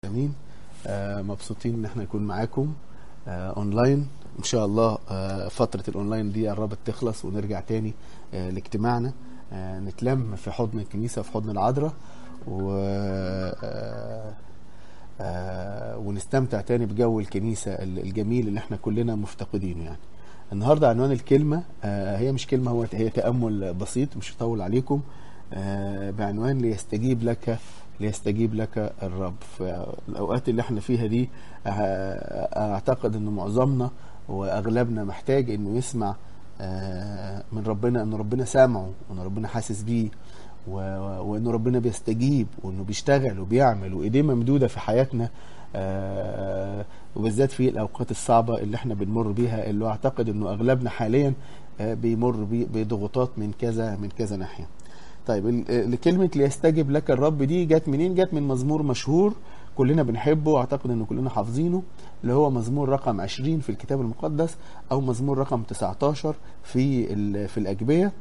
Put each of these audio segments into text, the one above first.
امين آه مبسوطين ان احنا نكون معاكم آه اونلاين ان شاء الله آه فتره الاونلاين دي قربت تخلص ونرجع تاني آه لاجتماعنا آه نتلم في حضن الكنيسه في حضن العذراء و آه آه ونستمتع تاني بجو الكنيسه الجميل اللي احنا كلنا مفتقدينه يعني النهارده عنوان الكلمه آه هي مش كلمه هو هي تامل بسيط مش هطول عليكم آه بعنوان ليستجيب لك ليستجيب لك الرب في الاوقات اللي احنا فيها دي اعتقد ان معظمنا واغلبنا محتاج انه يسمع من ربنا ان ربنا سامعه وان ربنا حاسس بيه وان ربنا بيستجيب وانه بيشتغل وبيعمل وايديه ممدوده في حياتنا وبالذات في الاوقات الصعبه اللي احنا بنمر بيها اللي اعتقد انه اغلبنا حاليا بيمر بضغوطات من كذا من كذا ناحيه طيب كلمة ليستجب لك الرب دي جت منين؟ جت من مزمور مشهور كلنا بنحبه واعتقد ان كلنا حافظينه اللي هو مزمور رقم 20 في الكتاب المقدس او مزمور رقم 19 في في الاجبيه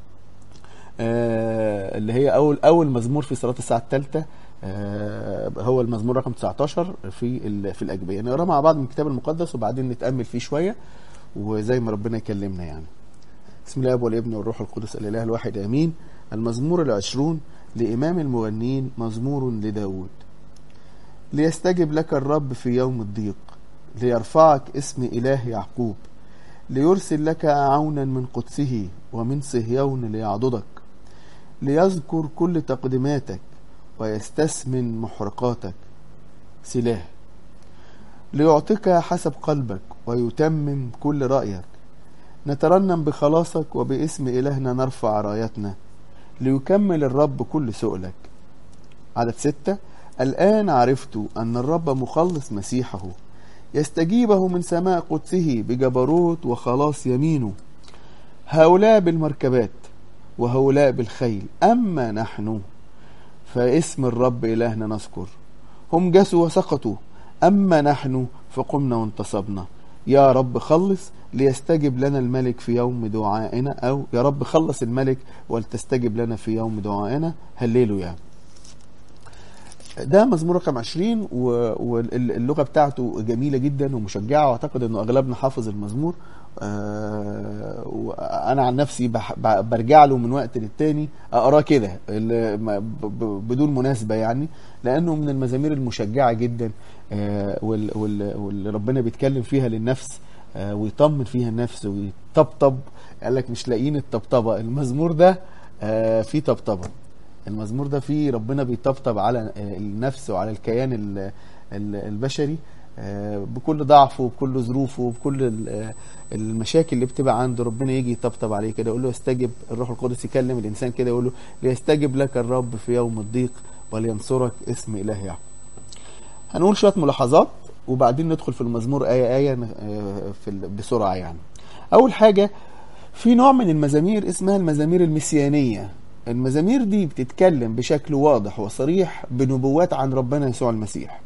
آه اللي هي اول اول مزمور في صلاه الساعه الثالثه آه هو المزمور رقم 19 في في الاجبيه نقراه مع بعض من الكتاب المقدس وبعدين نتامل فيه شويه وزي ما ربنا يكلمنا يعني بسم الله والابن والروح القدس الاله الواحد امين المزمور العشرون لإمام المغنين مزمور لداود ليستجب لك الرب في يوم الضيق ليرفعك اسم إله يعقوب ليرسل لك عونا من قدسه ومن صهيون ليعضدك ليذكر كل تقدماتك ويستثمن محرقاتك سلاه ليعطيك حسب قلبك ويتمم كل رأيك نترنم بخلاصك وباسم إلهنا نرفع رايتنا ليكمل الرب كل سؤلك عدد ستة الآن عرفت أن الرب مخلص مسيحه يستجيبه من سماء قدسه بجبروت وخلاص يمينه هؤلاء بالمركبات وهؤلاء بالخيل أما نحن فاسم الرب إلهنا نذكر هم جسوا وسقطوا أما نحن فقمنا وانتصبنا يا رب خلص ليستجب لنا الملك في يوم دعائنا او يا رب خلص الملك ولتستجب لنا في يوم دعائنا هللوا يعني ده مزمور رقم 20 واللغه بتاعته جميله جدا ومشجعه واعتقد انه اغلبنا حافظ المزمور انا عن نفسي برجع له من وقت للتاني اقراه كده بدون مناسبه يعني لانه من المزامير المشجعه جدا واللي ربنا بيتكلم فيها للنفس ويطمن فيها النفس ويطبطب قال لك مش لاقيين الطبطبه المزمور ده فيه طبطبه المزمور ده فيه ربنا بيطبطب على النفس وعلى الكيان البشري بكل ضعفه وبكل ظروفه وبكل المشاكل اللي بتبقى عنده ربنا يجي يطبطب عليه كده يقول له استجب الروح القدس يكلم الانسان كده يقول له ليستجب لك الرب في يوم الضيق ولينصرك اسم اله يعقوب هنقول شويه ملاحظات وبعدين ندخل في المزمور آية آية في بسرعة يعني أول حاجة في نوع من المزامير اسمها المزامير المسيانية المزامير دي بتتكلم بشكل واضح وصريح بنبوات عن ربنا يسوع المسيح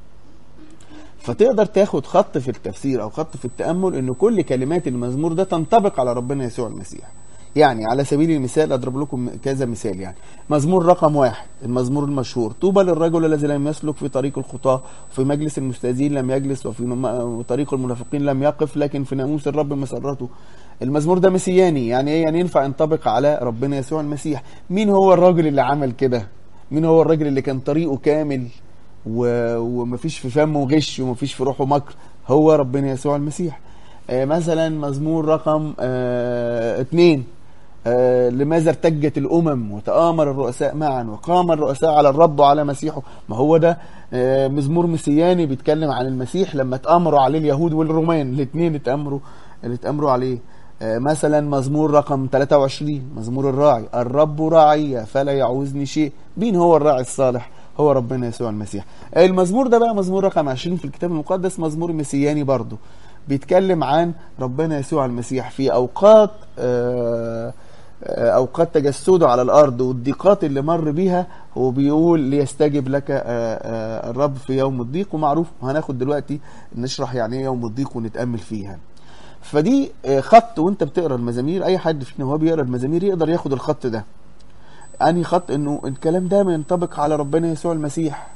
فتقدر تاخد خط في التفسير أو خط في التأمل أن كل كلمات المزمور ده تنطبق على ربنا يسوع المسيح يعني على سبيل المثال اضرب لكم كذا مثال يعني مزمور رقم واحد المزمور المشهور طوبى للرجل الذي لم يسلك في طريق الخطاة في مجلس المستاذين لم يجلس وفي طريق المنافقين لم يقف لكن في ناموس الرب مسرته المزمور ده مسياني يعني ايه يعني ينفع ينطبق على ربنا يسوع المسيح مين هو الراجل اللي عمل كده مين هو الراجل اللي كان طريقه كامل و... ومفيش في فمه غش ومفيش في روحه مكر هو ربنا يسوع المسيح آه مثلا مزمور رقم آه اتنين آه لماذا ارتجت الامم وتآمر الرؤساء معا وقام الرؤساء على الرب وعلى مسيحه ما هو ده آه مزمور مسياني بيتكلم عن المسيح لما تآمروا عليه اليهود والرومان الاثنين اتآمروا اللي اتآمروا عليه آه مثلا مزمور رقم 23 مزمور الراعي الرب راعي فلا يعوزني شيء مين هو الراعي الصالح هو ربنا يسوع المسيح المزمور ده بقى مزمور رقم 20 في الكتاب المقدس مزمور مسياني برضه بيتكلم عن ربنا يسوع المسيح في اوقات آه اوقات تجسده على الارض والضيقات اللي مر بيها هو بيقول ليستجب لك الرب في يوم الضيق ومعروف هناخد دلوقتي نشرح يعني ايه يوم الضيق ونتامل فيها فدي خط وانت بتقرا المزامير اي حد فينا وهو بيقرا المزامير يقدر ياخد الخط ده انهي خط انه الكلام ده ينطبق على ربنا يسوع المسيح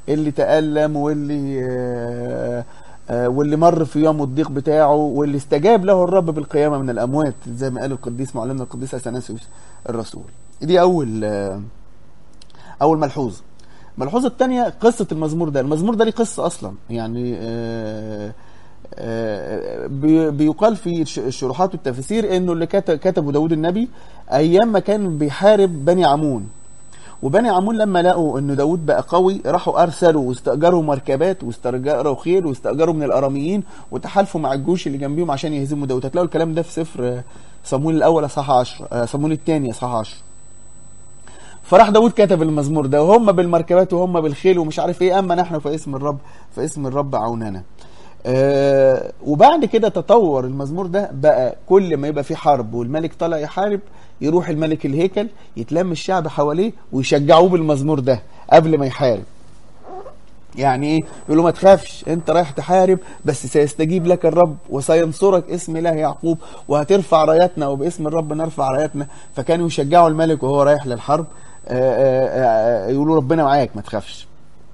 اللي تألم واللي آه، آه، واللي مر في يوم الضيق بتاعه واللي استجاب له الرب بالقيامة من الأموات زي ما قال القديس معلمنا القديس أثناسيوس الرسول دي أول آه، أول ملحوظة الملحوظة الثانية قصة المزمور ده المزمور ده ليه قصة أصلا يعني آه، آه، بي- بيقال في الش- الشروحات والتفاسير انه اللي كت- كتبه داود النبي ايام ما كان بيحارب بني عمون وبني عمون لما لقوا ان داود بقى قوي راحوا ارسلوا واستاجروا مركبات واستاجروا خيل واستاجروا من الاراميين وتحالفوا مع الجيوش اللي جنبيهم عشان يهزموا داود هتلاقوا الكلام ده في سفر آه، صمويل الاول اصحاح 10 آه، صمويل الثاني اصحاح 10 فراح داود كتب المزمور ده وهم بالمركبات وهم بالخيل ومش عارف ايه اما نحن في اسم الرب في اسم الرب عوننا آه وبعد كده تطور المزمور ده بقى كل ما يبقى في حرب والملك طالع يحارب يروح الملك الهيكل يتلم الشعب حواليه ويشجعوه بالمزمور ده قبل ما يحارب يعني ايه يقول له ما تخافش انت رايح تحارب بس سيستجيب لك الرب وسينصرك اسم اله يعقوب وهترفع راياتنا وباسم الرب نرفع راياتنا فكانوا يشجعوا الملك وهو رايح للحرب آه، آه، آه، يقولوا ربنا معاك ما تخافش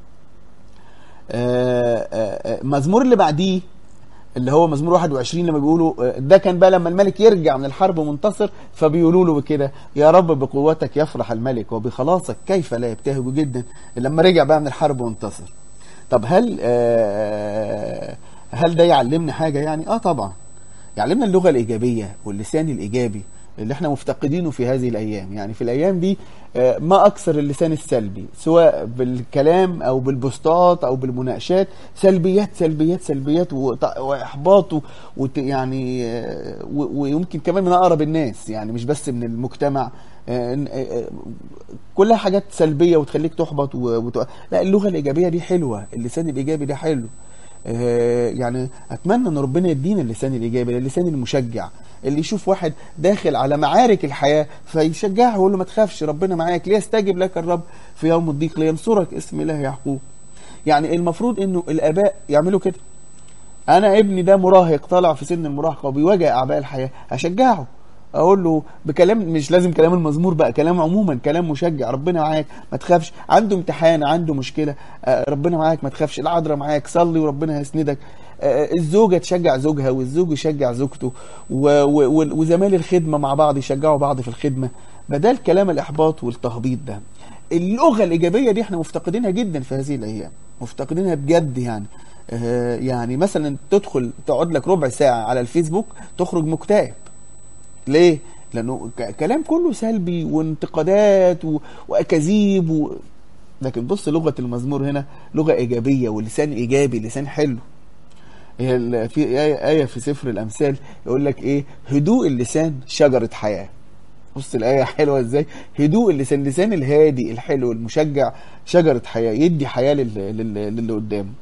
آه، آه، آه، المزمور اللي بعديه اللي هو مزمور 21 لما بيقولوا آه، ده كان بقى لما الملك يرجع من الحرب منتصر فبيقولوا له بكده يا رب بقوتك يفرح الملك وبخلاصك كيف لا يبتهج جدا لما رجع بقى من الحرب وانتصر طب هل آه، هل ده يعلمنا حاجة يعني اه طبعا يعلمنا اللغة الإيجابية واللسان الإيجابي اللي احنا مفتقدينه في هذه الأيام يعني في الأيام دي آه، ما أكثر اللسان السلبي سواء بالكلام أو بالبوستات أو بالمناقشات سلبيات سلبيات سلبيات وط- وإحباط و- وت- يعني آه، و- ويمكن كمان من أقرب الناس يعني مش بس من المجتمع آه، آه، آه، كلها حاجات سلبية وتخليك تحبط و... وت... لا اللغة الإيجابية دي حلوة اللسان الإيجابي ده حلو آه، يعني اتمنى ان ربنا يدينا اللسان الايجابي اللسان المشجع اللي يشوف واحد داخل على معارك الحياه فيشجعه ويقول له ما تخافش ربنا معاك ليستجب لك الرب في يوم الضيق لينصرك اسم الله يعقوب يعني المفروض انه الاباء يعملوا كده انا ابني ده مراهق طالع في سن المراهقه وبيواجه اعباء الحياه اشجعه اقول له بكلام مش لازم كلام المزمور بقى كلام عموما كلام مشجع ربنا معاك ما تخافش عنده امتحان عنده مشكله آه، ربنا معاك ما تخافش العذراء معاك صلي وربنا هيسندك آه، الزوجه تشجع زوجها والزوج يشجع زوجته و- و- و- وزمايل الخدمه مع بعض يشجعوا بعض في الخدمه بدل كلام الاحباط والتهبيط ده اللغه الايجابيه دي احنا مفتقدينها جدا في هذه الايام مفتقدينها بجد يعني آه، يعني مثلا تدخل تقعد لك ربع ساعه على الفيسبوك تخرج مكتئب ليه؟ لانه ك- كلام كله سلبي وانتقادات و... واكاذيب و... لكن بص لغه المزمور هنا لغه ايجابيه ولسان ايجابي لسان حلو هي ال- في آية, آية في سفر الأمثال يقول لك إيه هدوء اللسان شجرة حياة بص الآية حلوة إزاي هدوء اللسان اللسان الهادي الحلو المشجع شجرة حياة يدي حياة لل- لل- للي قدامه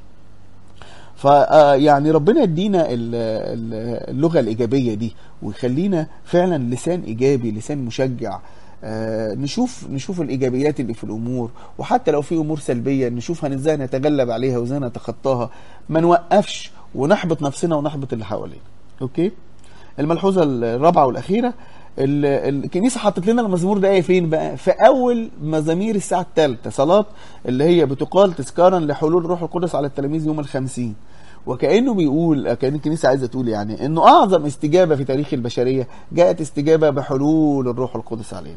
فيعني ربنا يدينا ال- ال- اللغة الإيجابية دي ويخلينا فعلا لسان إيجابي لسان مشجع آه، نشوف نشوف الإيجابيات اللي في الأمور وحتى لو في أمور سلبية نشوف هن إزاي نتغلب عليها وإزاي نتخطاها ما نوقفش ونحبط نفسنا ونحبط اللي حوالينا أوكي الملحوظة الرابعة والأخيرة ال- الكنيسة حطت لنا المزمور ده ايه فين بقى في أول مزامير الساعة الثالثة صلاة اللي هي بتقال تذكارا لحلول الروح القدس على التلاميذ يوم الخمسين وكأنه بيقول كأن الكنيسة عايزة تقول يعني إنه أعظم استجابة في تاريخ البشرية جاءت استجابة بحلول الروح القدس علينا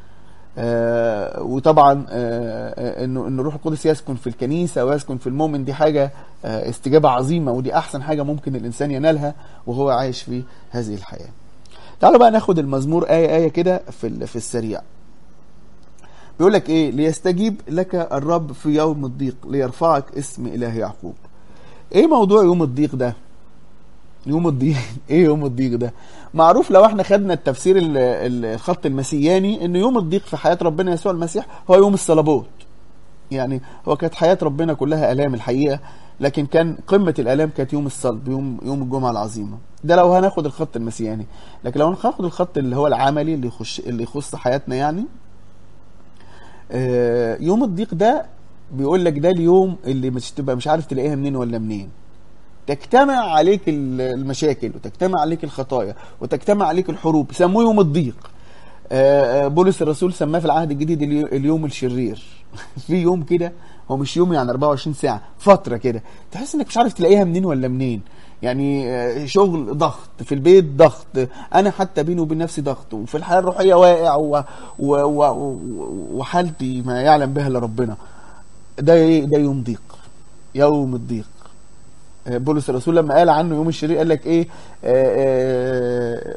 آه وطبعا آه آه، انه ان الروح القدس يسكن في الكنيسه ويسكن في المؤمن دي حاجه آه استجابه عظيمه ودي احسن حاجه ممكن الانسان ينالها وهو عايش في هذه الحياه. تعالوا بقى ناخد المزمور ايه ايه كده في ال- في السريع. بيقول لك ايه؟ ليستجيب لك الرب في يوم الضيق ليرفعك اسم اله يعقوب. ايه موضوع يوم الضيق ده؟ يوم الضيق ايه يوم الضيق ده معروف لو احنا خدنا التفسير ال- ال- الخط المسياني ان يوم الضيق في حياة ربنا يسوع المسيح هو يوم الصلبوت يعني هو كانت حياة ربنا كلها الام الحقيقة لكن كان قمة الالام كانت يوم الصلب يوم يوم الجمعة العظيمة ده لو هناخد الخط المسياني لكن لو هناخد الخط اللي هو العملي اللي يخش اللي يخص حياتنا يعني آه، يوم الضيق ده بيقول لك ده اليوم اللي مش تبقى مش عارف تلاقيها منين ولا منين تجتمع عليك ال- المشاكل وتجتمع عليك الخطايا وتجتمع عليك الحروب سموه يوم الضيق آه، آه، بولس الرسول سماه في العهد الجديد اليو- اليوم الشرير في يوم كده هو مش يوم يعني 24 ساعه فتره كده تحس انك مش عارف تلاقيها منين ولا منين يعني آه، شغل ضغط في البيت ضغط انا حتى بيني وبين نفسي ضغط وفي الحياه الروحيه واقع و... و... و... وحالتي ما يعلم بها الا ربنا ده ايه ده يوم ضيق يوم الضيق آه، بولس الرسول لما قال عنه يوم الشرير قال لك ايه آه، آه،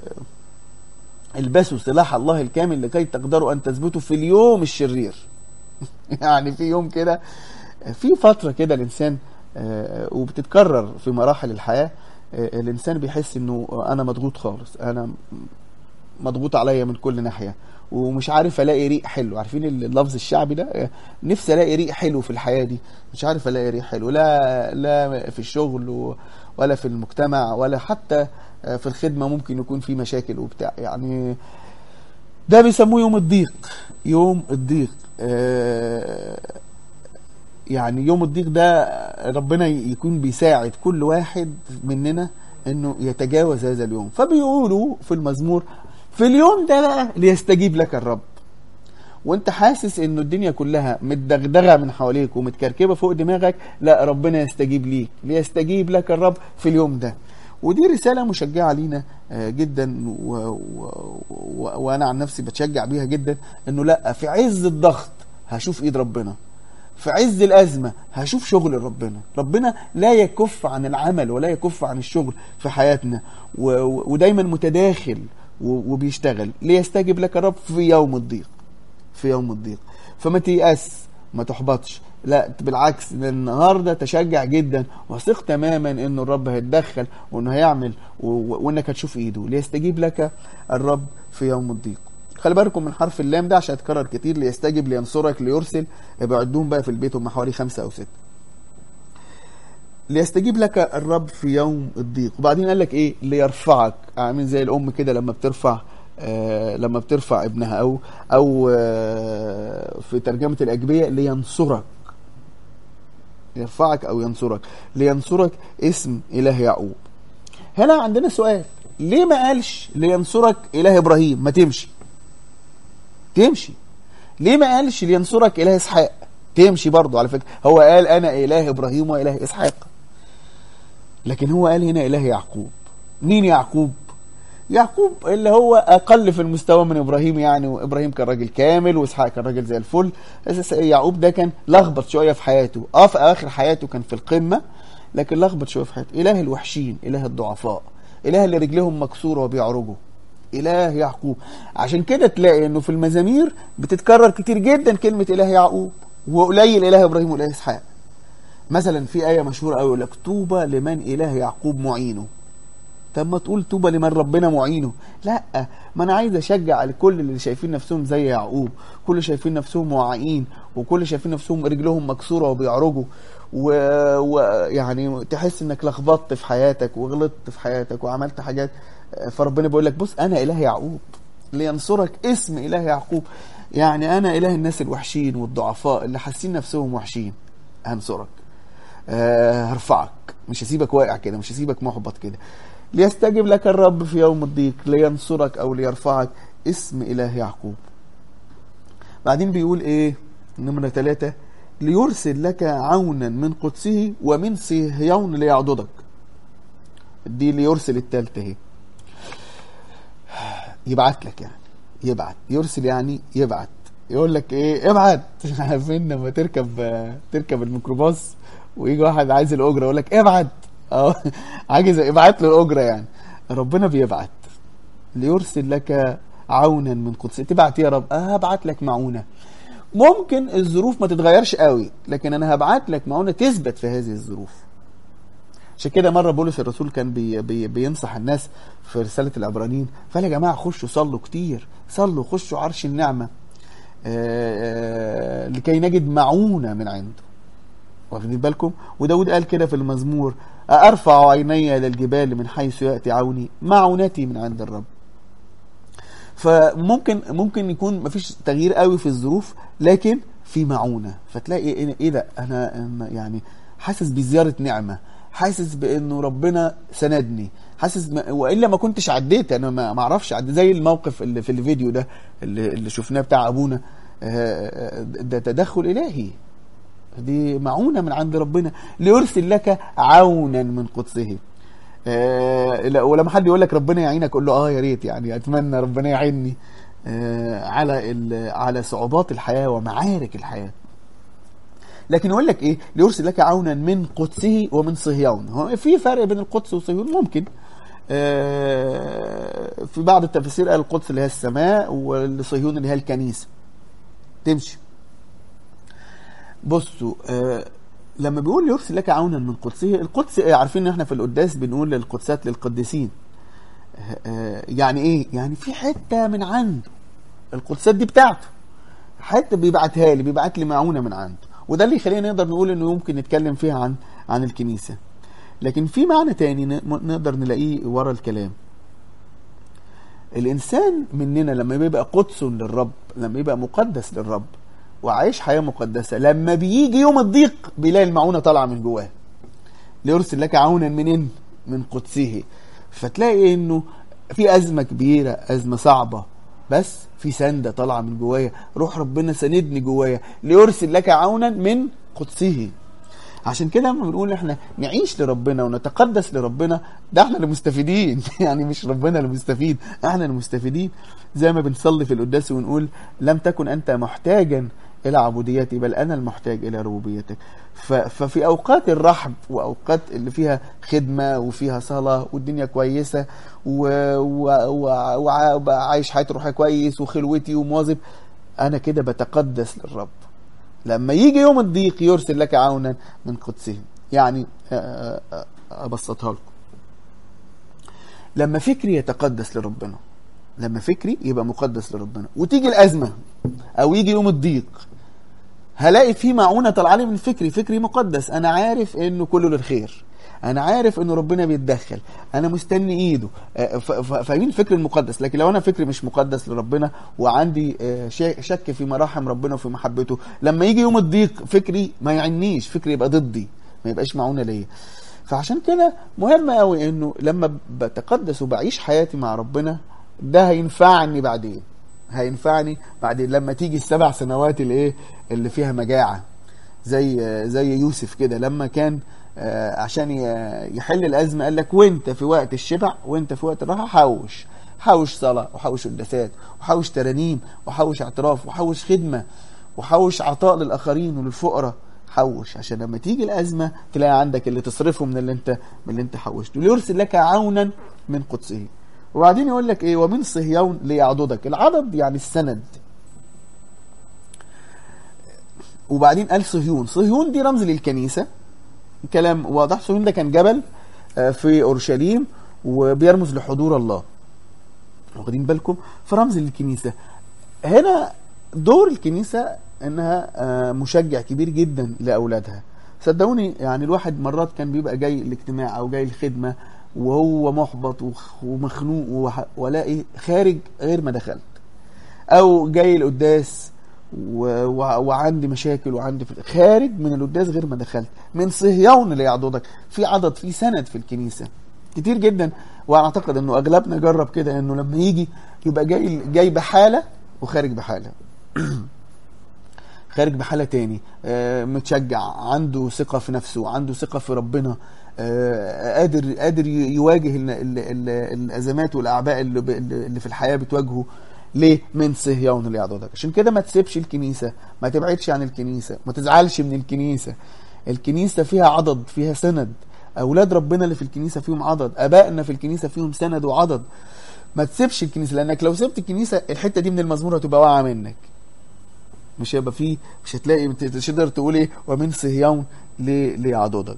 البسوا سلاح الله الكامل لكي تقدروا ان تثبتوا في اليوم الشرير يعني في يوم كده في فتره كده الانسان آه، وبتتكرر في مراحل الحياه آه، الانسان بيحس انه انا مضغوط خالص انا مضغوط عليا من كل ناحيه ومش عارف الاقي ريق حلو عارفين اللفظ الشعبي ده نفسي الاقي ريق حلو في الحياه دي مش عارف الاقي ريق حلو لا لا في الشغل و- ولا في المجتمع ولا حتى في الخدمه ممكن يكون في مشاكل وبتاع يعني ده بيسموه يوم الضيق يوم الضيق آه، يعني يوم الضيق ده ربنا يكون بيساعد كل واحد مننا انه يتجاوز هذا اليوم فبيقولوا في المزمور في اليوم ده بقى ليستجيب لك الرب وانت حاسس انه الدنيا كلها متدغدغه من حواليك ومتكركبه فوق دماغك لا ربنا يستجيب ليك ليستجيب لك الرب في اليوم ده ودي رساله مشجعه لينا آه، جدا و... و... و... وانا عن نفسي بتشجع بيها جدا انه لا في عز الضغط هشوف ايد ربنا في عز الأزمة هشوف شغل ربنا ربنا لا يكف عن العمل ولا يكف عن الشغل في حياتنا و... و- ودايما متداخل و... وبيشتغل ليستجب لك الرب في يوم الضيق في يوم الضيق فما تيأس ما تحبطش لا بالعكس ده النهارده تشجع جدا وثق تماما انه الرب هيتدخل وانه هيعمل و... و- وانك هتشوف ايده ليستجيب لك الرب في يوم الضيق خلي بالكم من حرف اللام ده عشان يتكرر كتير ليستجب لينصرك ليرسل يبقى عدهم بقى في البيت هم حوالي خمسة أو ستة ليستجيب لك الرب في يوم الضيق وبعدين قال لك ايه ليرفعك عامل زي الام كده لما بترفع آه لما بترفع ابنها او او آه في ترجمه الاجبيه لينصرك يرفعك او ينصرك لينصرك اسم اله يعقوب هنا عندنا سؤال ليه ما قالش لينصرك اله ابراهيم ما تمشي تمشي ليه ما قالش لينصرك اله اسحاق تمشي برضه على فكره هو قال انا اله ابراهيم واله اسحاق لكن هو قال هنا اله يعقوب مين يعقوب يعقوب اللي هو اقل في المستوى من ابراهيم يعني وابراهيم كان راجل كامل واسحاق كان راجل زي الفل بس يعقوب ده كان لخبط شويه في حياته اه في اخر حياته كان في القمه لكن لخبط شويه في حياته اله الوحشين اله الضعفاء اله اللي رجلهم مكسوره وبيعرجوا اله يعقوب عشان كده تلاقي انه في المزامير بتتكرر كتير جدا كلمه اله يعقوب وقليل اله ابراهيم واله اسحاق مثلا في ايه مشهوره قوي يقول لك طوبى لمن اله يعقوب معينه طب ما تقول طوبى لمن ربنا معينه لا ما انا عايز اشجع الكل اللي شايفين نفسهم زي يعقوب كل اللي شايفين نفسهم واعيين وكل اللي شايفين نفسهم رجلهم مكسوره وبيعرجوا ويعني و... تحس انك لخبطت في حياتك وغلطت في حياتك وعملت حاجات فربنا بيقول لك بص انا اله يعقوب لينصرك اسم اله يعقوب يعني انا اله الناس الوحشين والضعفاء اللي حاسين نفسهم وحشين هنصرك أه هرفعك مش هسيبك واقع كده مش هسيبك محبط كده ليستجب لك الرب في يوم الضيق لينصرك او ليرفعك اسم اله يعقوب بعدين بيقول ايه نمرة ثلاثة ليرسل لك عونا من قدسه ومن صهيون ليعضدك دي ليرسل التالتة اهي يبعت لك يعني يبعت يرسل يعني يبعت يقول لك ايه ابعت عارفين لما تركب تركب الميكروباص ويجي واحد عايز الاجره يقول لك ابعت اه عاجز ابعت له الاجره يعني ربنا بيبعت ليرسل لك عونا من قدسه تبعت يا رب اه هبعت لك معونه ممكن الظروف ما تتغيرش قوي لكن انا هبعت لك معونه تثبت في هذه الظروف عشان كده مره بولس الرسول كان بي بي بينصح الناس في رساله العبرانيين فقال يا جماعه خشوا صلوا كتير صلوا خشوا عرش النعمه آآ آآ لكي نجد معونه من عنده واخدين بالكم وداود قال كده في المزمور ارفع عيني الى الجبال من حيث ياتي عوني معونتي من عند الرب فممكن ممكن يكون مفيش تغيير قوي في الظروف لكن في معونه فتلاقي ايه ده انا يعني حاسس بزياره نعمه حاسس بانه ربنا سندني حاسس ب... والا ما كنتش عديت انا ما اعرفش عدي زي الموقف اللي في الفيديو ده اللي, اللي شفناه بتاع ابونا ده تدخل الهي دي معونة من عند ربنا ليرسل لك عونا من قدسه آه لا- ولما حد يقول لك ربنا يعينك قول له اه يا ريت يعني اتمنى ربنا يعيني آه على ال- على صعوبات الحياه ومعارك الحياه لكن يقول لك ايه ليرسل لك عونا من قدسه ومن صهيون هو في فرق بين القدس وصهيون ممكن آه، في بعض التفاسير قال القدس اللي هي السماء والصهيون اللي هي الكنيسه تمشي بصوا آه لما بيقول يرسل لك عونا من قدسه القدس آه، عارفين ان احنا في القداس بنقول القدسات للقديسين آه، آه، يعني ايه يعني في حته من عنده القدسات دي بتاعته حته بيبعتها لي بيبعت لي معونه من عنده وده اللي يخلينا نقدر نقول انه يمكن نتكلم فيها عن عن الكنيسه لكن في معنى تاني ن- نقدر نلاقيه ورا الكلام الانسان مننا لما بيبقى قدس للرب لما يبقى مقدس للرب وعايش حياه مقدسه لما بيجي يوم الضيق بيلاقي المعونه طالعه من جواه ليرسل لك عونا منين من قدسه فتلاقي انه في ازمه كبيره ازمه صعبه بس في سنده طالعه من جوايا روح ربنا ساندني جوايا ليرسل لك عونا من قدسه عشان كده لما بنقول احنا نعيش لربنا ونتقدس لربنا ده احنا اللي مستفيدين يعني مش ربنا اللي مستفيد احنا اللي مستفيدين زي ما بنصلي في القداس ونقول لم تكن انت محتاجا الى عبوديتي بل انا المحتاج الى ربوبيتك ف- ففي اوقات الرحب واوقات اللي فيها خدمه وفيها صلاه والدنيا كويسه و- و- و- وع- وعايش حياتي روحيه كويس وخلوتي ومواظب انا كده بتقدس للرب لما يجي يوم الضيق يرسل لك عونا من قدسه يعني آه، آه، آه، ابسطها لكم لما فكري يتقدس لربنا لما فكري يبقى مقدس لربنا وتيجي الازمه او يجي يوم الضيق هلاقي في معونه طالعه لي من فكري فكري مقدس انا عارف انه كله للخير انا عارف انه ربنا بيتدخل انا مستني ايده آه، ف- ف- فاهمين الفكر المقدس لكن لو انا فكري مش مقدس لربنا وعندي آه، شا- شك في مراحم ربنا وفي محبته لما يجي يوم الضيق فكري ما يعنيش فكري يبقى ضدي ما يبقاش معونه ليا فعشان كده مهم قوي انه لما بتقدس وبعيش حياتي مع ربنا ده هينفعني بعدين هينفعني بعدين لما تيجي السبع سنوات اللي ايه اللي فيها مجاعه زي زي يوسف كده لما كان آه، عشان ي- يحل الازمه قال لك وانت في وقت الشبع وانت في وقت الراحه حوش حوش صلاه وحوش قداسات وحوش ترانيم وحوش اعتراف وحوش خدمه وحوش عطاء للاخرين وللفقراء حوش عشان لما تيجي الازمه تلاقي عندك اللي تصرفه من اللي انت من اللي انت حوشته ليرسل لك عونا من قدسه وبعدين يقول لك ايه ومن صهيون ليعضدك العضد يعني السند وبعدين قال صهيون صهيون دي رمز للكنيسه كلام واضح صهيون ده كان جبل آه، في اورشليم وبيرمز لحضور الله واخدين بالكم فرمز للكنيسه هنا دور الكنيسه انها آه، مشجع كبير جدا لاولادها صدقوني يعني الواحد مرات كان بيبقى جاي الاجتماع او جاي الخدمه وهو محبط وخ- ومخنوق وح- والاقي خارج غير ما دخلت او جاي القداس و... و... وعندي مشاكل وعندي في... خارج من القداس غير ما دخلت من صهيون اللي يعضدك في عضد في سند في الكنيسه كتير جدا وانا اعتقد انه اغلبنا جرب كده انه لما يجي يبقى جاي جاي بحاله وخارج بحاله خارج بحالة تاني آه، متشجع عنده ثقة في نفسه عنده ثقة في ربنا آه، قادر قادر ي- يواجه ال ال ال الأزمات والأعباء اللي, ب- اللي في الحياة بتواجهه ليه من صهيون اللي يعضدك عشان كده ما تسيبش الكنيسة ما تبعدش عن الكنيسة ما تزعلش من الكنيسة الكنيسة فيها عضد فيها سند أولاد ربنا اللي في الكنيسة فيهم عضد أبائنا في الكنيسة فيهم سند وعضد ما تسيبش الكنيسة لأنك لو سبت الكنيسة الحتة دي من المزمور هتبقى واقعة منك مش هيبقى فيه مش هتلاقي مش تقدر تقول ايه ومن صهيون ل- ليعضدك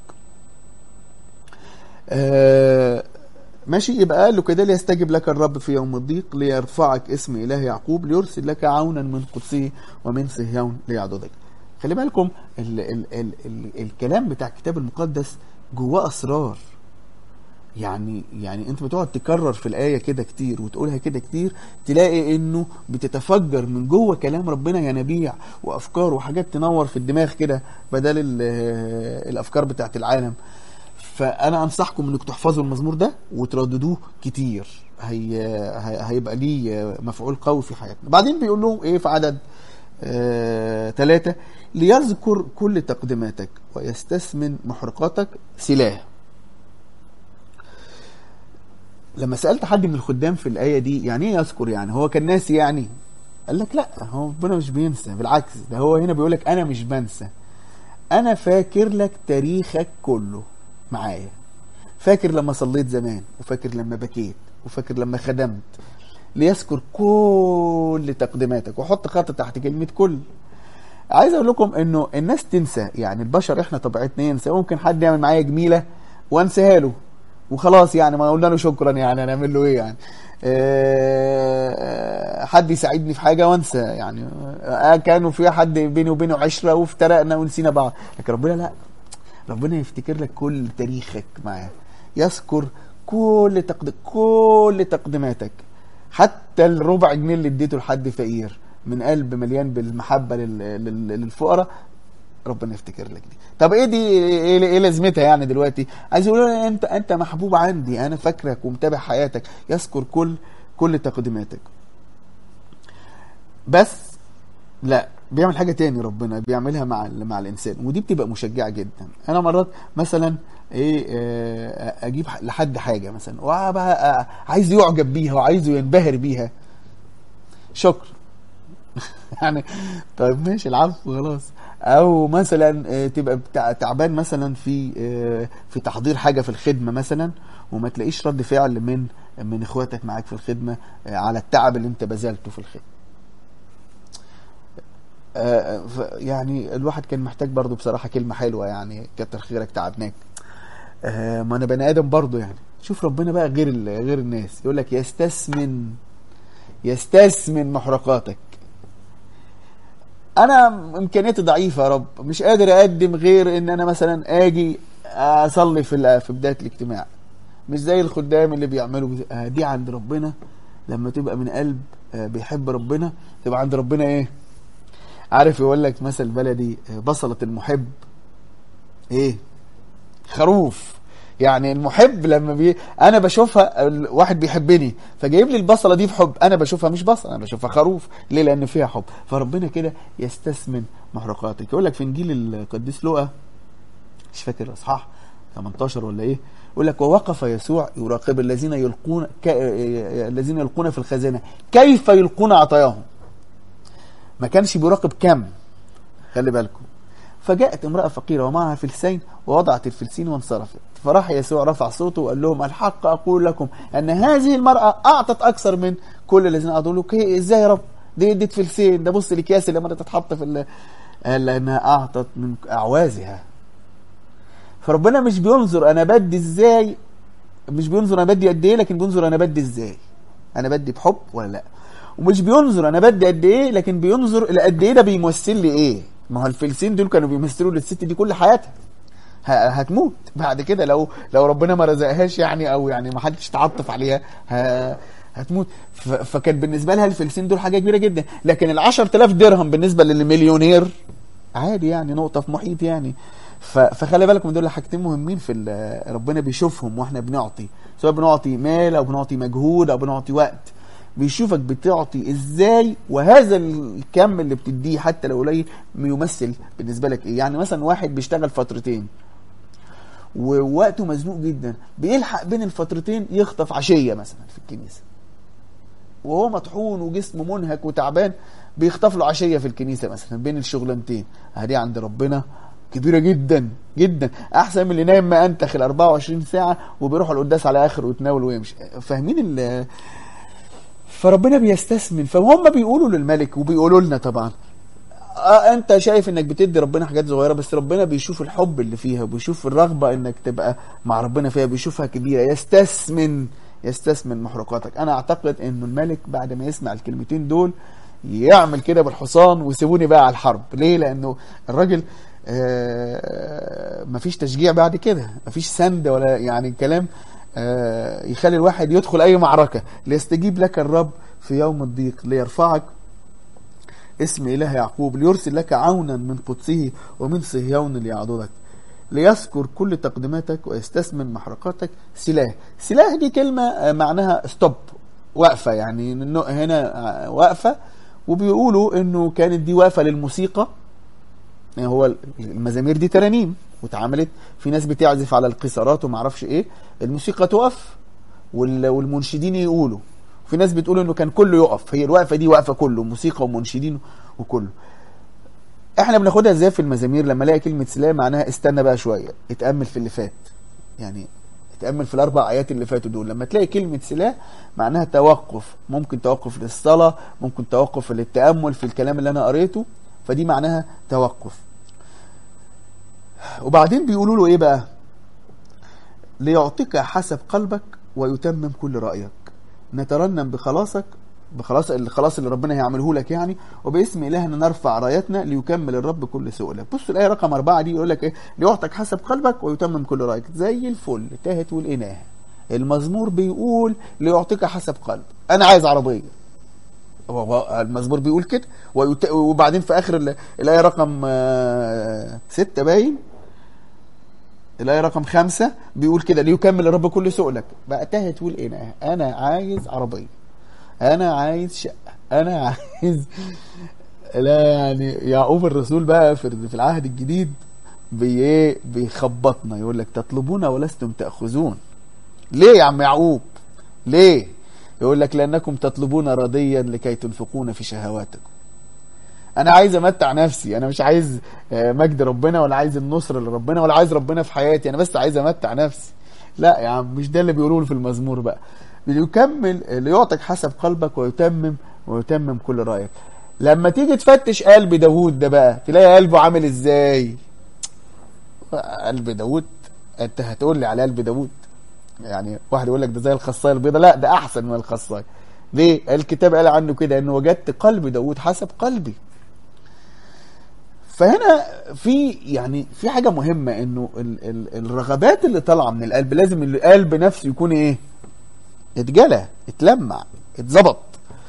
آه ماشي يبقى قال له كده ليستجب لك الرب في يوم الضيق ليرفعك اسم اله يعقوب ليرسل لك عونا من قدسه ومن صهيون ليعضدك خلي بالكم ال ال ال ال الكلام بتاع الكتاب المقدس جواه اسرار يعني يعني انت بتقعد تكرر في الايه كده كتير وتقولها كده كتير تلاقي انه بتتفجر من جوه كلام ربنا ينابيع وافكار وحاجات تنور في الدماغ كده بدل ال- الافكار بتاعت العالم فانا انصحكم انكم تحفظوا المزمور ده وترددوه كتير هي هي- هيبقى ليه مفعول قوي في حياتنا بعدين بيقول لهم ايه في عدد ثلاثة ليذكر كل تقدماتك ويستثمن محرقاتك سلاح لما سألت حد من الخدام في الآية دي يعني ايه يذكر يعني هو كان ناسي يعني قال لك لا هو ربنا مش بينسى بالعكس ده هو هنا بيقول لك انا مش بنسى انا فاكر لك تاريخك كله معايا فاكر لما صليت زمان وفاكر لما بكيت وفاكر لما خدمت ليذكر كل تقديماتك وحط خط تحت كلمة كل عايز اقول لكم انه الناس تنسى يعني البشر احنا طبيعتنا ينسى ممكن حد يعمل معايا جميلة وانساها له وخلاص يعني ما قلنا له شكرا يعني هنعمل له ايه يعني أه حد يساعدني في حاجه وانسى يعني أه كانوا في حد بيني وبينه عشره وافترقنا ونسينا بعض لكن ربنا لا ربنا يفتكر لك كل تاريخك معاه يذكر كل تقدم كل تقديماتك حتى الربع جنيه اللي اديته لحد فقير من قلب مليان بالمحبه للفقراء ربنا يفتكر لك دي طب ايه دي ايه, إيه لازمتها يعني دلوقتي عايز يقول انت انت محبوب عندي انا فاكرك ومتابع حياتك يذكر كل كل تقديماتك بس لا بيعمل حاجه تاني ربنا بيعملها مع مع الانسان ودي بتبقى مشجعه جدا انا مرات مثلا ايه اجيب لحد حاجه مثلا وبقى عايز يعجب بيها وعايزه ينبهر بيها شكر يعني طيب ماشي العفو خلاص او مثلا تبقى تعبان مثلا في في تحضير حاجه في الخدمه مثلا وما تلاقيش رد فعل من من اخواتك معاك في الخدمه على التعب اللي انت بذلته في الخدمه يعني الواحد كان محتاج برضو بصراحه كلمه حلوه يعني كتر خيرك تعبناك ما انا بني ادم برضو يعني شوف ربنا بقى غير غير الناس يقول لك يستثمن يستثمن محرقاتك انا امكانياتي ضعيفه يا رب مش قادر اقدم غير ان انا مثلا اجي اصلي في في بدايه الاجتماع مش زي الخدام اللي بيعملوا دي عند ربنا لما تبقى من قلب بيحب ربنا تبقى عند ربنا ايه عارف يقول لك مثل بلدي بصلة المحب ايه خروف يعني المحب لما بي انا بشوفها واحد بيحبني فجايب لي البصله دي بحب انا بشوفها مش بصله انا بشوفها خروف ليه لان فيها حب فربنا كده يستثمن محرقاتك يقول لك في انجيل القديس لوقا مش فاكر الاصحاح 18 ولا ايه يقول لك ووقف يسوع يراقب الذين يلقون ك... الذين يلقون في الخزانه كيف يلقون عطاياهم ما كانش بيراقب كم خلي بالكم فجاءت امرأة فقيرة ومعها فلسين ووضعت الفلسين وانصرفت فراح يسوع رفع صوته وقال لهم الحق أقول لكم أن هذه المرأة أعطت أكثر من كل الذين أعطوا له إزاي يا رب دي ادت فلسين ده بص الأكياس اللي مرة تتحط في قال لأنها أعطت من أعوازها فربنا مش بينظر أنا بدي إزاي مش بينظر أنا بدي قد إيه لكن بينظر أنا بدي إزاي أنا بدي بحب ولا لأ ومش بينظر أنا بدي قد إيه لكن بينظر لقد إيه ده بيمثل لي إيه ما هو الفلسين دول كانوا بيمثلوا للست دي كل حياتها هتموت بعد كده لو لو ربنا ما رزقهاش يعني او يعني ما حدش تعطف عليها هتموت فكان بالنسبه لها الفلسين دول حاجه كبيره جدا لكن ال 10000 درهم بالنسبه للمليونير عادي يعني نقطه في محيط يعني فخلي بالكم دول حاجتين مهمين في ربنا بيشوفهم واحنا بنعطي سواء بنعطي مال او بنعطي مجهود او بنعطي وقت بيشوفك بتعطي ازاي وهذا الكم اللي بتديه حتى لو قليل بيمثل بالنسبه لك ايه يعني مثلا واحد بيشتغل فترتين ووقته مزنوق جدا بيلحق بين الفترتين يخطف عشيه مثلا في الكنيسه وهو مطحون وجسمه منهك وتعبان بيخطف له عشيه في الكنيسه مثلا بين الشغلانتين هدي عند ربنا كبيره جدا جدا احسن من اللي نايم ما انتخ ال 24 ساعه وبيروح القداس على اخر ويتناول ويمشي فاهمين ال فربنا بيستثمن فهم بيقولوا للملك وبيقولوا لنا طبعا آه انت شايف انك بتدي ربنا حاجات صغيره بس ربنا بيشوف الحب اللي فيها وبيشوف الرغبه انك تبقى مع ربنا فيها بيشوفها كبيره يستثمن يستثمن محرقاتك انا اعتقد انه الملك بعد ما يسمع الكلمتين دول يعمل كده بالحصان ويسيبوني بقى على الحرب ليه لانه الراجل آه مفيش تشجيع بعد كده مفيش سند ولا يعني كلام آه يخلي الواحد يدخل اي معركه ليستجيب لك الرب في يوم الضيق ليرفعك اسم إله يعقوب ليرسل لك عونا من قدسه ومن صهيون ليعضدك ليذكر كل تقدماتك ويستثمن محرقاتك سلاح سلاح دي كلمة معناها ستوب وقفة يعني هنا وقفة وبيقولوا انه كانت دي وقفة للموسيقى يعني هو المزامير دي ترانيم واتعملت في ناس بتعزف على القيثارات وما اعرفش ايه الموسيقى تقف وال- والمنشدين يقولوا في ناس بتقول انه كان كله يقف هي الوقفه دي واقفه كله موسيقى ومنشدين وكله احنا بناخدها ازاي في المزامير لما الاقي كلمه سلام معناها استنى بقى شويه اتامل في اللي فات يعني اتامل في الاربع ايات اللي فاتوا دول لما تلاقي كلمه سلاح معناها توقف ممكن توقف للصلاه ممكن توقف للتامل في الكلام اللي انا قريته فدي معناها توقف وبعدين بيقولوا له ايه بقى ليعطيك حسب قلبك ويتمم كل رايك نترنم بخلاصك بخلاص الخلاص اللي ربنا هيعمله لك يعني وباسم الهنا نرفع رايتنا ليكمل الرب كل سؤلك بص الايه رقم أربعة دي يقول لك ايه ليعطك حسب قلبك ويتمم كل رايك زي الفل تاهت والإناه المزمور بيقول ليعطيك حسب قلب انا عايز عربيه هو- هو المزمور بيقول كده ويت- وبعدين في اخر ال- الايه رقم آه، ستة باين الآية رقم خمسة بيقول كده ليكمل الرب كل سؤلك بقى تهت والإناه أنا عايز عربية أنا عايز شقة أنا عايز لا يعني يعقوب الرسول بقى في في العهد الجديد بي إيه بيخبطنا يقول لك تطلبون ولستم تأخذون ليه يا عم يعقوب ليه يقول لك لأنكم تطلبون رضيا لكي تنفقون في شهواتكم انا عايز امتع نفسي انا مش عايز آه، مجد ربنا ولا عايز النصر لربنا ولا عايز ربنا في حياتي انا بس عايز امتع نفسي لا يا عم مش ده اللي بيقولوه في المزمور بقى ليكمل ليعطك حسب قلبك ويتمم ويتمم كل رايك لما تيجي تفتش قلب داوود ده بقى تلاقي قلبه عامل ازاي قلب داوود انت هتقول لي على قلب داوود يعني واحد يقول لك ده زي الخصايه البيضاء لا ده احسن من الخصايه ليه الكتاب قال عنه كده انه وجدت قلب داوود حسب قلبي فهنا في يعني في حاجه مهمه انه ال ال الرغبات اللي طالعه من القلب لازم القلب نفسه يكون ايه اتجلى اتلمع اتظبط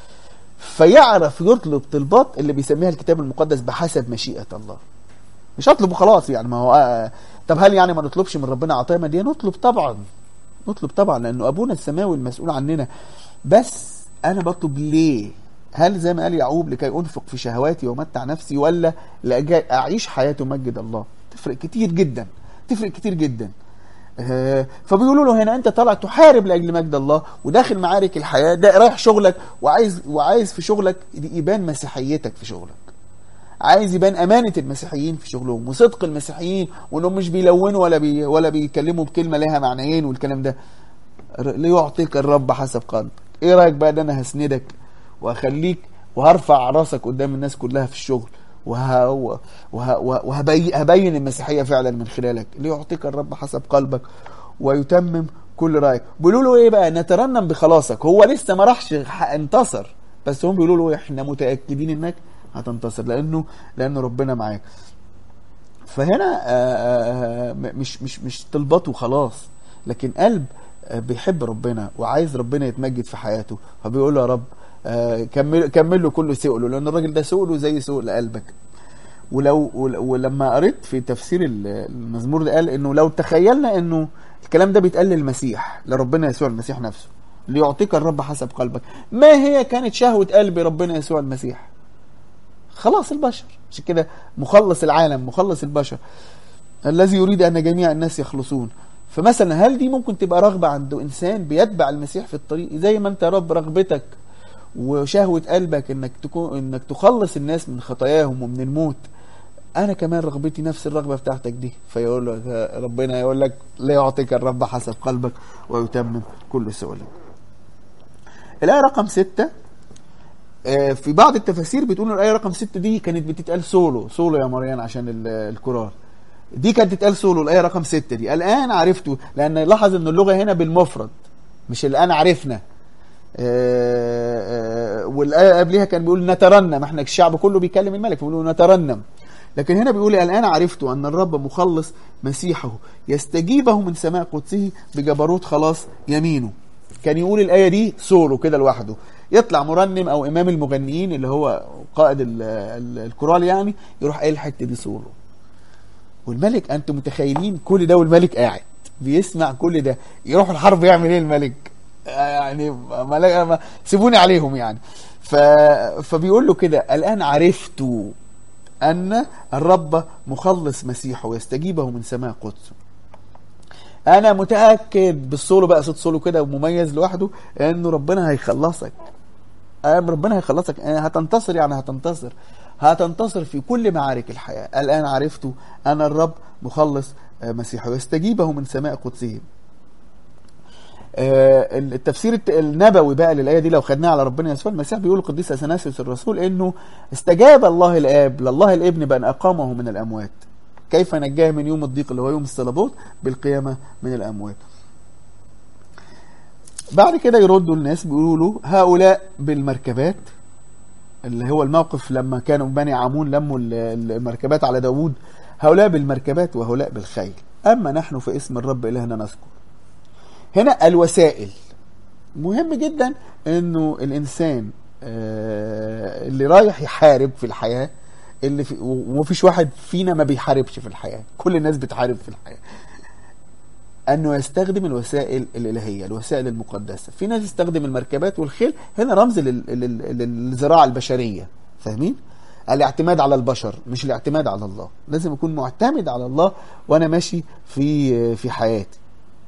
فيعرف يطلب طلبات اللي بيسميها الكتاب المقدس بحسب مشيئه الله مش هطلب وخلاص يعني ما هو آه طب هل يعني ما نطلبش من ربنا عطايا ماديه نطلب طبعا نطلب طبعا لانه ابونا السماوي المسؤول عننا بس انا بطلب ليه هل زي ما قال يعقوب لكي انفق في شهواتي وامتع نفسي ولا لاجي اعيش حياه تمجد الله تفرق كتير جدا تفرق كتير جدا آه، فبيقولوا له هنا انت طالع تحارب لاجل مجد الله وداخل معارك الحياه ده رايح شغلك وعايز وعايز في شغلك يبان مسيحيتك في شغلك عايز يبان امانه المسيحيين في شغلهم وصدق المسيحيين وانهم مش بيلونوا ولا بي ولا بيتكلموا بكلمه لها معنيين والكلام ده ر- ليعطيك الرب حسب قلبك ايه رايك بقى ده انا هسندك وهخليك وهرفع راسك قدام الناس كلها في الشغل وه... وه... وه... وهبين هبين المسيحيه فعلا من خلالك ليعطيك الرب حسب قلبك ويتمم كل رايك بيقولوا له ايه بقى نترنم بخلاصك هو لسه ما راحش ح- انتصر بس هم بيقولوا له احنا متاكدين انك هتنتصر لانه لانه ربنا معاك فهنا آه، آه، م- مش مش مش طلبات وخلاص لكن قلب آه، بيحب ربنا وعايز ربنا يتمجد في حياته فبيقول له يا رب آه، كمل كمل له كل سؤله لان الراجل ده سؤله زي سؤل قلبك ولو ول- ولما قريت في تفسير ال- المزمور ده قال انه لو تخيلنا انه الكلام ده بيتقال للمسيح لربنا يسوع المسيح نفسه ليعطيك الرب حسب قلبك ما هي كانت شهوة قلب ربنا يسوع المسيح خلاص البشر عشان كده مخلص العالم مخلص البشر الذي يريد ان جميع الناس يخلصون فمثلا هل دي ممكن تبقى رغبه عند انسان بيتبع المسيح في الطريق زي ما انت يا رب رغبتك وشهوه قلبك انك تكون انك تخلص الناس من خطاياهم ومن الموت انا كمان رغبتي نفس الرغبه بتاعتك دي فيقول لك ربنا يقول لك لا يعطيك الرب حسب قلبك ويتمم كل سؤالك الايه رقم ستة آه، في بعض التفاسير بتقول الايه رقم ستة دي كانت بتتقال سولو سولو يا مريان عشان ال- الكورال دي كانت تتقال سولو الايه رقم ستة دي الان عرفته لان لاحظ ان اللغه هنا بالمفرد مش الان عرفنا آه، آه، والايه قبلها كان بيقول نترنم احنا الشعب كله بيكلم الملك فبيقولوا نترنم لكن هنا بيقول الان عرفت ان الرب مخلص مسيحه يستجيبه من سماء قدسه بجبروت خلاص يمينه كان يقول الايه دي سولو كده لوحده يطلع مرنم او امام المغنيين اللي هو قائد ال- ال- الكورال يعني يروح قايل الحته دي سولو والملك انتم متخيلين كل ده والملك قاعد بيسمع كل ده يروح الحرب يعمل ايه الملك آه يعني ملك ما سيبوني عليهم يعني ف... فبيقول له كده الان عرفت أن الرب مخلص مسيحه ويستجيبه من سماء قدسه أنا متأكد بالسولو بقى صوت سولو كده مميز لوحده إنه ربنا هيخلصك آه، ربنا هيخلصك آه، هتنتصر يعني هتنتصر هتنتصر في كل معارك الحياة الآن عرفت أن الرب مخلص آه، مسيحه ويستجيبه من سماء قدسه آه، التفسير الت- النبوي بقى للايه دي لو خدناها على ربنا يسوع المسيح بيقول القديس اثناسيوس الرسول انه استجاب الله الاب لله الابن بان اقامه من الاموات كيف نجاه من يوم الضيق اللي هو يوم الصليبوت بالقيامه من الاموات بعد كده يردوا الناس بيقولوا له هؤلاء بالمركبات اللي هو الموقف لما كانوا بني عمون لموا ال- المركبات على داوود هؤلاء بالمركبات وهؤلاء بالخيل أما نحن في اسم الرب إلهنا نذكر هنا الوسائل مهم جدا انه الانسان آه، اللي رايح يحارب في الحياه اللي في ومفيش واحد فينا ما بيحاربش في الحياه كل الناس بتحارب في الحياه انه يستخدم الوسائل الالهيه الوسائل المقدسه في ناس يستخدم المركبات والخيل هنا رمز لل- لل- للزراعه البشريه فاهمين الاعتماد على البشر مش الاعتماد على الله لازم اكون معتمد على الله وانا ماشي في في حياتي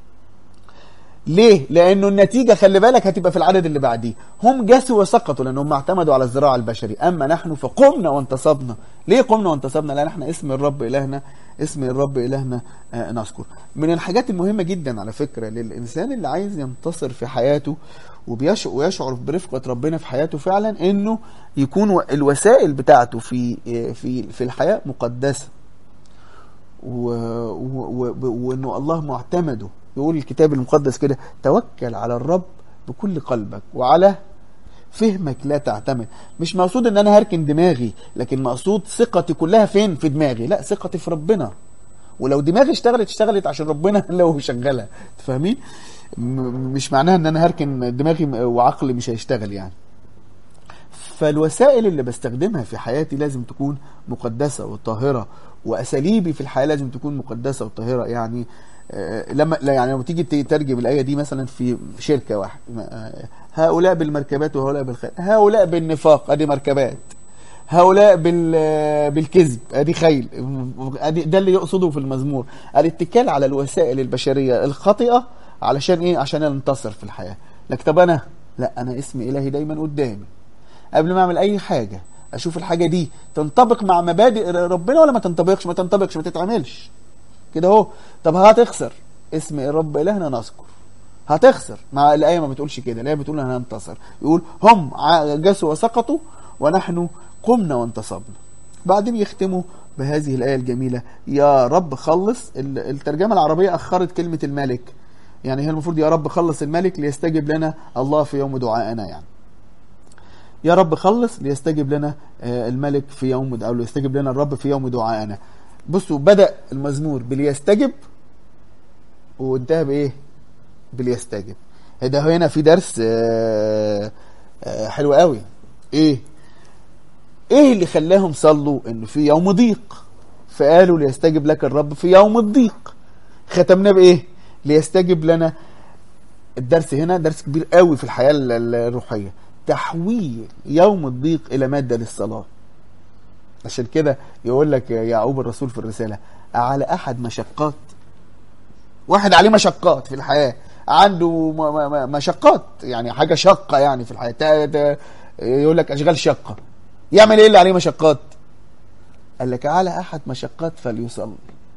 ليه؟ لأنه النتيجة خلي بالك هتبقى في العدد اللي بعديه هم جاسوا وسقطوا لأنهم اعتمدوا على الزراعة البشري أما نحن فقمنا وانتصبنا ليه قمنا وانتصبنا؟ لأن احنا اسم الرب إلهنا اسم الرب إلهنا آه نذكر من الحاجات المهمة جدا على فكرة للإنسان اللي عايز ينتصر في حياته وبيش- ويشعر برفقة ربنا في حياته فعلا إنه يكون و- الوسائل بتاعته في آه، في في الحياة مقدسة و... و... و... وانه الله معتمده يقول الكتاب المقدس كده توكل على الرب بكل قلبك وعلى فهمك لا تعتمد مش مقصود ان انا هركن دماغي لكن مقصود ثقتي كلها فين في دماغي لا ثقتي في ربنا ولو دماغي اشتغلت اشتغلت عشان ربنا اللي هو شغالها فاهمين م- مش معناها ان انا هركن دماغي وعقلي مش هيشتغل يعني فالوسائل اللي بستخدمها في حياتي لازم تكون مقدسة وطاهرة وأساليبي في الحياة لازم تكون مقدسة وطاهرة يعني آه، لما لا يعني لما تيجي تترجم الآية دي مثلا في شركة واحد آه، هؤلاء بالمركبات وهؤلاء بالخيل هؤلاء بالنفاق أدي مركبات هؤلاء بال بالكذب ادي خيل ادي ده اللي يقصده في المزمور الاتكال على الوسائل البشريه الخاطئه علشان ايه عشان انتصر في الحياه لكن طب انا لا انا اسم الهي دايما قدامي قبل ما اعمل اي حاجه اشوف الحاجه دي تنطبق مع مبادئ ربنا ولا ما تنطبقش ما تنطبقش ما تتعملش كده اهو طب هتخسر اسم الرب الهنا نذكر هتخسر مع الايه ما بتقولش كده الايه بتقول هننتصر يقول هم ع- جسوا وسقطوا ونحن قمنا وانتصبنا بعدين يختموا بهذه الايه الجميله يا رب خلص ال- الترجمه العربيه اخرت كلمه الملك يعني هي المفروض يا رب خلص الملك ليستجب لنا الله في يوم دعائنا يعني يا رب خلص ليستجب لنا آه، الملك في يوم او ليستجب لنا الرب في يوم دعائنا بصوا بدأ المزمور بليستجب وانتهى بايه بليستجب ده هنا في درس آه، آه، حلو قوي ايه ايه اللي خلاهم صلوا انه في يوم ضيق فقالوا ليستجب لك الرب في يوم الضيق ختمنا بايه ليستجب لنا الدرس هنا درس كبير قوي في الحياه ال- ال- الروحيه تحويل يوم الضيق الى ماده للصلاه عشان كده يقول لك يعقوب الرسول في الرساله على احد مشقات واحد عليه مشقات في الحياه عنده م- م- م- مشقات يعني حاجه شقه يعني في الحياه تا- تا- يقول لك اشغال شقه يعمل ايه اللي عليه مشقات قال لك على احد مشقات فليصلي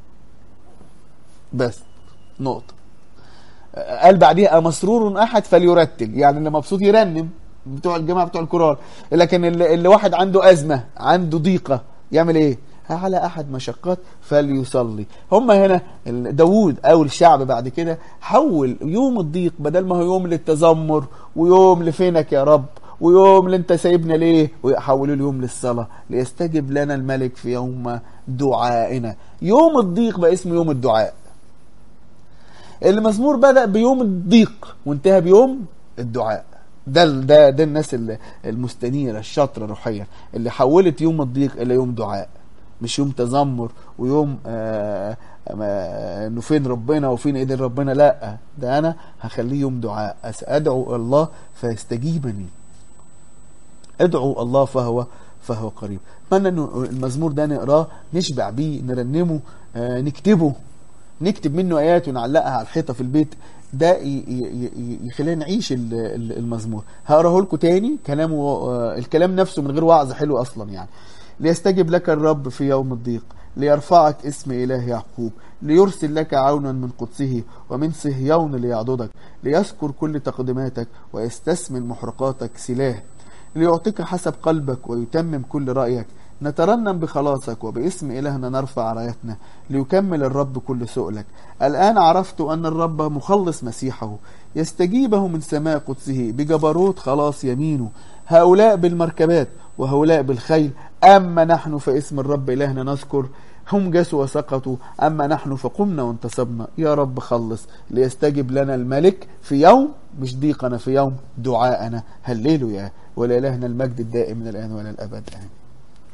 بس نقطه قال بعديها مسرور احد فليرتل يعني اللي مبسوط يرنم بتوع الجماعه بتوع الكورال لكن اللي, اللي واحد عنده ازمه عنده ضيقه يعمل ايه على احد مشقات فليصلي هم هنا ال- داوود او الشعب بعد كده حول يوم الضيق بدل ما هو يوم للتذمر ويوم لفينك يا رب ويوم اللي انت سايبنا ليه ويحولوا اليوم للصلاه ليستجب لنا الملك في يوم دعائنا يوم الضيق بقى اسمه يوم الدعاء المزمور بدأ بيوم الضيق وانتهى بيوم الدعاء ده ده ده الناس ال- المستنيره الشاطره روحيا اللي حولت يوم الضيق الى يوم دعاء مش يوم تذمر ويوم آه آه انه فين ربنا وفين ايدين ربنا لا ده انا هخليه يوم دعاء أس- ادعو الله فيستجيبني ادعو الله فهو فهو قريب اتمنى انه المزمور ده نقراه نشبع بيه نرنمه آه نكتبه نكتب منه ايات ونعلقها على الحيطه في البيت ده يخلينا نعيش المزمور هقراه لكم تاني كلامه آه الكلام نفسه من غير وعظ حلو اصلا يعني ليستجب لك الرب في يوم الضيق ليرفعك اسم إله يعقوب ليرسل لك عونا من قدسه ومن صهيون ليعضدك ليذكر كل تقدماتك ويستثمن محرقاتك سلاه ليعطيك حسب قلبك ويتمم كل رأيك نترنم بخلاصك وباسم إلهنا نرفع رايتنا ليكمل الرب كل سؤلك الآن عرفت أن الرب مخلص مسيحه يستجيبه من سماء قدسه بجبروت خلاص يمينه هؤلاء بالمركبات وهؤلاء بالخيل أما نحن فاسم الرب إلهنا نذكر هم جاسوا وسقطوا أما نحن فقمنا وانتصبنا يا رب خلص ليستجب لنا الملك في يوم مش ضيقنا في يوم دعاءنا هللوا يا ولإلهنا المجد الدائم من الآن وإلى الأبد آمين